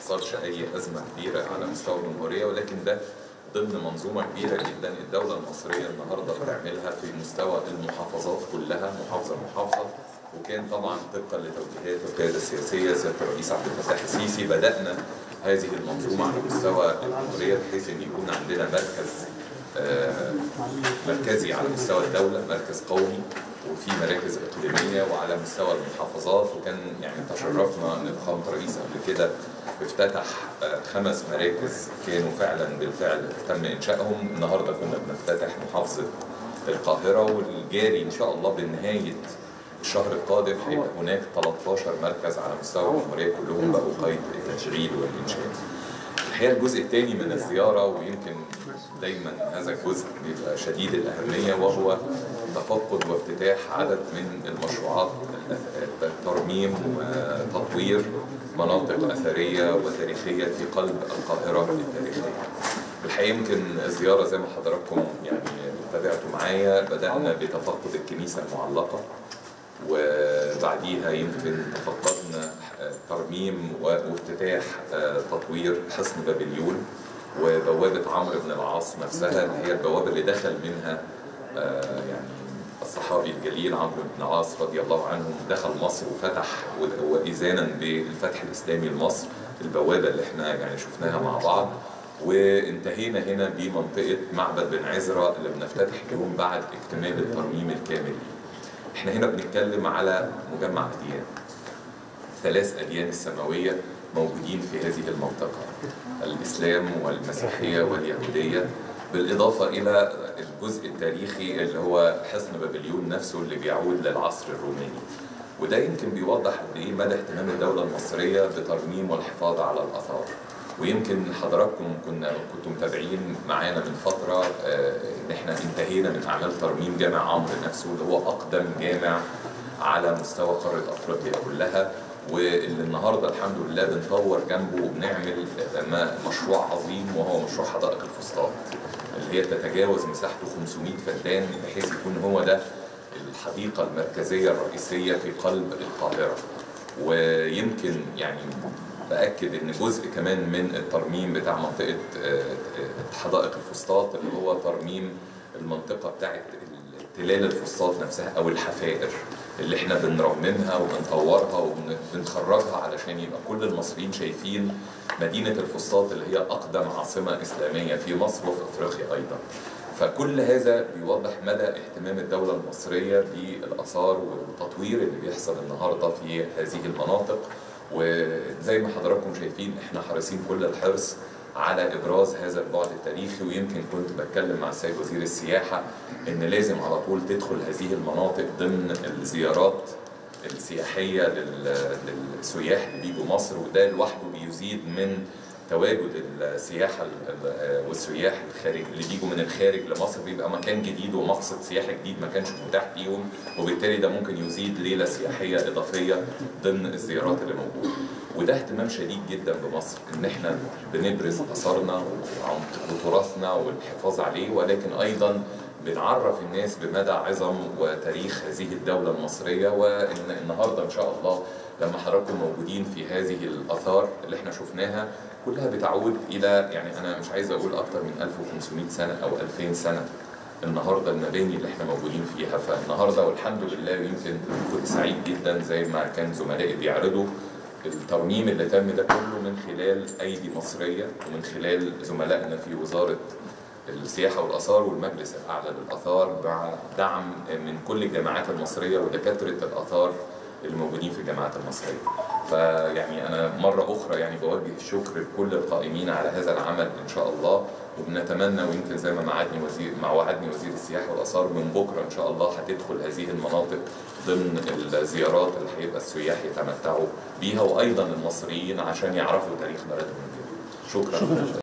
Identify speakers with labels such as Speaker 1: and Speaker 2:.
Speaker 1: تحصلش اي ازمه كبيره على مستوى الجمهوريه ولكن ده ضمن منظومه كبيره جدا الدوله المصريه النهارده بتعملها في مستوى المحافظات كلها محافظه محافظه وكان طبعا طبقا لتوجيهات القياده السياسيه سياده الرئيس عبد الفتاح السيسي بدانا هذه المنظومه على مستوى الجمهوريه بحيث ان يكون عندنا مركز آه، مركزي على مستوى الدوله مركز قومي وفي مراكز اقليميه وعلى مستوى المحافظات وكان يعني تشرفنا ان فخامه الرئيس قبل كده افتتح آه، خمس مراكز كانوا فعلا بالفعل تم انشائهم النهارده كنا بنفتتح محافظه القاهره والجاري ان شاء الله بنهايه الشهر القادم هيبقى هناك 13 مركز على مستوى الجمهوريه كلهم بقوا قيد التشغيل والانشاء. الحقيقه الجزء الثاني من الزياره ويمكن دايما هذا الجزء بيبقى شديد الاهميه وهو تفقد وافتتاح عدد من المشروعات الأث- ترميم وتطوير مناطق اثريه وتاريخيه في قلب القاهره التاريخيه. الحقيقه يمكن الزياره زي ما حضراتكم يعني تابعتوا معايا بدانا بتفقد الكنيسه المعلقه وبعديها يمكن تفقدنا ترميم وافتتاح تطوير حصن بابليون وبوابة عمرو بن العاص نفسها اللي هي البوابة اللي دخل منها يعني الصحابي الجليل عمرو بن العاص رضي الله عنه دخل مصر وفتح وإذانا بالفتح الإسلامي لمصر البوابة اللي احنا يعني شفناها مع بعض وانتهينا هنا بمنطقة معبد بن عزرا اللي بنفتتح اليوم بعد اكتمال الترميم الكامل احنا هنا بنتكلم على مجمع أديان ثلاث أديان السماوية موجودين في هذه المنطقة الإسلام والمسيحية واليهودية بالإضافة إلى الجزء التاريخي اللي هو حصن بابليون نفسه اللي بيعود للعصر الروماني وده يمكن بيوضح قد إيه مدى اهتمام الدولة المصرية بترميم والحفاظ على الآثار ويمكن حضراتكم كنا كنتوا متابعين معانا من فترة إن إحنا انتهينا من أعمال ترميم جامع عمرو نفسه اللي هو أقدم جامع على مستوى قارة أفريقيا كلها واللي النهارده الحمد لله بنطور جنبه وبنعمل مشروع عظيم وهو مشروع حدائق الفسطاط اللي هي تتجاوز مساحته 500 فدان بحيث يكون هو ده الحديقة المركزية الرئيسية في قلب القاهرة ويمكن يعني بأكد إن جزء كمان من الترميم بتاع منطقة حدائق الفسطاط اللي هو ترميم المنطقة بتاعت تلال الفسطاط نفسها أو الحفائر اللي احنا بنرممها وبنطورها وبنخرجها علشان يبقى كل المصريين شايفين مدينة الفسطاط اللي هي أقدم عاصمة إسلامية في مصر وفي أفريقيا أيضا فكل هذا بيوضح مدى اهتمام الدولة المصرية بالآثار والتطوير اللي بيحصل النهاردة في هذه المناطق وزي ما حضراتكم شايفين احنا حريصين كل الحرص على ابراز هذا البعد التاريخي ويمكن كنت بتكلم مع السيد وزير السياحه ان لازم على طول تدخل هذه المناطق ضمن الزيارات السياحيه للسياح اللي بيجوا مصر وده لوحده بيزيد من تواجد السياحه والسياح الخارج اللي بيجوا من الخارج لمصر بيبقى مكان جديد ومقصد سياحي جديد ما كانش متاح ليهم وبالتالي ده ممكن يزيد ليله سياحيه اضافيه ضمن الزيارات اللي موجوده وده اهتمام شديد جدا بمصر ان احنا بنبرز اثارنا وتراثنا والحفاظ عليه ولكن ايضا بنعرف الناس بمدى عظم وتاريخ هذه الدولة المصرية وإن النهاردة إن شاء الله لما حضراتكم موجودين في هذه الآثار اللي احنا شفناها كلها بتعود إلى يعني أنا مش عايز أقول أكتر من 1500 سنة أو 2000 سنة النهارده المباني اللي احنا موجودين فيها فالنهارده والحمد لله يمكن كنت سعيد جدا زي ما كان زملائي بيعرضوا الترميم اللي تم ده كله من خلال ايدي مصريه ومن خلال زملائنا في وزاره السياحه والاثار والمجلس الاعلى للاثار مع دعم من كل الجامعات المصريه ودكاتره الاثار اللي موجودين في الجامعات المصريه. فيعني انا مره اخرى يعني بوجه الشكر لكل القائمين على هذا العمل ان شاء الله وبنتمنى ويمكن زي ما وعدني وزير مع وعدني وزير السياحه والاثار من بكره ان شاء الله هتدخل هذه المناطق ضمن الزيارات اللي هيبقى السياح يتمتعوا بيها وايضا المصريين عشان يعرفوا تاريخ بلدهم شكرا, شكرا.